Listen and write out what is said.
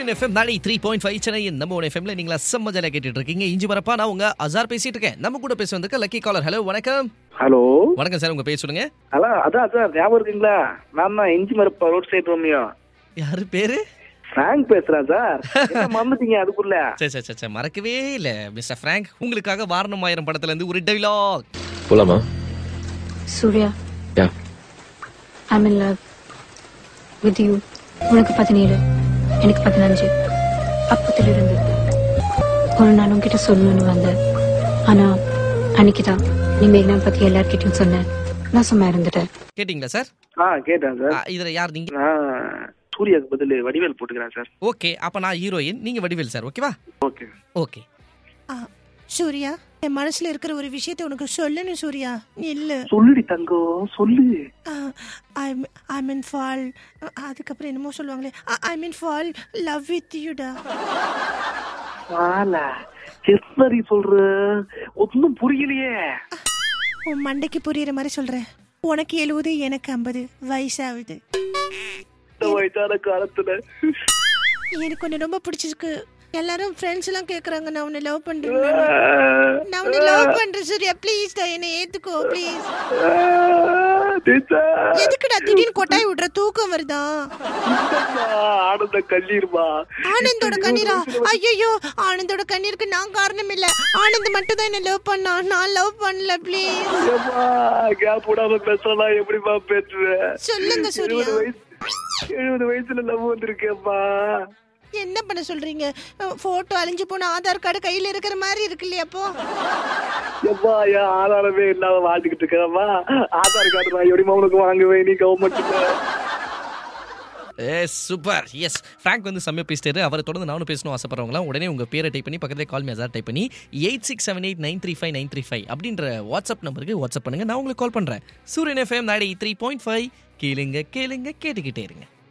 சூரியன் எஃப்எம் நாளை three point five Chennai நம்ம ஒன் எஃப்எம்ல நீங்களா செம்ம ஜாலியாக கேட்டுட்டு இருக்கீங்க இஞ்சி வரப்பா நான் உங்க அசார் பேசிட்டு இருக்கேன் நம்ம கூட பேச வந்திருக்க லக்கி காலர் ஹலோ வணக்கம் ஹலோ வணக்கம் சார் உங்க பேர் சொல்லுங்க ஹலோ அதான் அதான் ஞாபகம் இருக்குங்களா நான் தான் இஞ்சி மரப்பா ரோட் சைடு ரோமியோ யாரு பேரு ஃப்ராங்க் பேசுறேன் சார் என்ன மறந்துட்டீங்க அதுக்குள்ள சரி சரி சரி சரி மறக்கவே இல்ல மிஸ்டர் ஃப்ராங்க் உங்களுக்காக வாரணம் ஆயிரம் படத்துல இருந்து ஒரு டைலாக் போலாமா சூர்யா யா I'm in love with you உனக்கு பதினேழு எனக்கு பதினஞ்சு அப்பத்திலிருந்து ஒரு நாள் உன்கிட்ட சொல்லணும்னு வந்தேன் ஆனா அன்னைக்கு தான் நீ மேக்னா பத்தி எல்லார்கிட்டயும் சொன்னேன் நான் சும்மா இருந்துட்டேன் கேட்டிங்களா சார் ஆ கேட்டேன் சார் ஆ, இதுல யார் நீங்க நான் சூர்யாவுக்கு பதில் வடிவேல் போட்டுக்கிறேன் சார் ஓகே அப்ப நான் ஹீரோயின் நீங்க வடிவேல் சார் ஓகேவா ஓகே ஓகே ஆ, சூர்யா என் மனசுல இருக்கிற ஒரு விஷயத்தை உனக்கு சொல்லணும் சூர்யா இல்ல சொல்லுடி தங்கம் சொல்லு ஐ மீன் ஃபால் அதுக்கப்புறம் என்னமோ சொல்லுவாங்களே I mean fall love with யூடா வாலா எஸ்னரி சொல்ற ஒன்னும் புரியலையே உன் மண்டைக்கு புரியுற மாதிரி சொல்றேன் உனக்கு எழுபது எனக்கு ஐம்பது வயசாகுது இந்த வயசான காலத்துல எனக்கு உன்னை ரொம்ப பிடிச்சிருக்கு எல்லாரும் ஃப்ரெண்ட்ஸ் எல்லாம் கேக்குறாங்க நான் உன்னை லவ் பண்றேன் நான் உன்னை லவ் பண்றேன் சூர்யா ப்ளீஸ் டா என்னை ஏத்துக்கோ ப்ளீஸ் எதுக்குடா திடீர்னு கொட்டாய் விடுற தூக்கம் வருதா ஆனந்த கல்லீர்மா ஆனந்தோட கண்ணீரா ஐயோ ஆனந்தோட கண்ணீருக்கு நான் காரணம் இல்ல ஆனந்த் மட்டும் தான் என்ன லவ் பண்ணா நான் லவ் பண்ணல ப்ளீஸ் ஏம்மா கேப் விடாம பேசலாம் எப்படிமா பேசுவேன் சொல்லுங்க சூர்யா எழுபது வயசு எழுபது வயசுல லவ் வந்திருக்கேம்மா என்ன பண்ண சொல்றீங்க போட்டோ அழிஞ்சு போன ஆதார் கார்டு கையில இருக்கிற மாதிரி இருக்கு இல்லையா அப்போ எப்பா என் ஆதாரமே இல்லாம வாழ்ந்துகிட்டு இருக்கேன்ப்பா ஆதார் கார்டு நான் எப்படிமா உனக்கு வாங்குவேன் நீ கவர்மெண்ட்ல எஸ் சூப்பர் எஸ் ஃப்ராங்க் வந்து செம்ம பேசிட்டாரு அவரை தொடர்ந்து நானும் பேசணும் ஆசைப்படுறவங்களாம் உடனே உங்க பேரை டைப் பண்ணி பக்கத்துல கால் மெசேஜ் டைப் பண்ணி eight six seven eight nine three five nine three five அப்படின்ற வாட்ஸ்அப் நம்பருக்கு வாட்ஸ்அப் பண்ணுங்க நான் உங்களுக்கு கால் பண்றேன் சூரியன் எஃப்எம் நாடி த்ரீ பாயிண்ட் ஃபைவ் கேளுங்க கேளுங்க கேட்டுக்கிட்டே இருங்க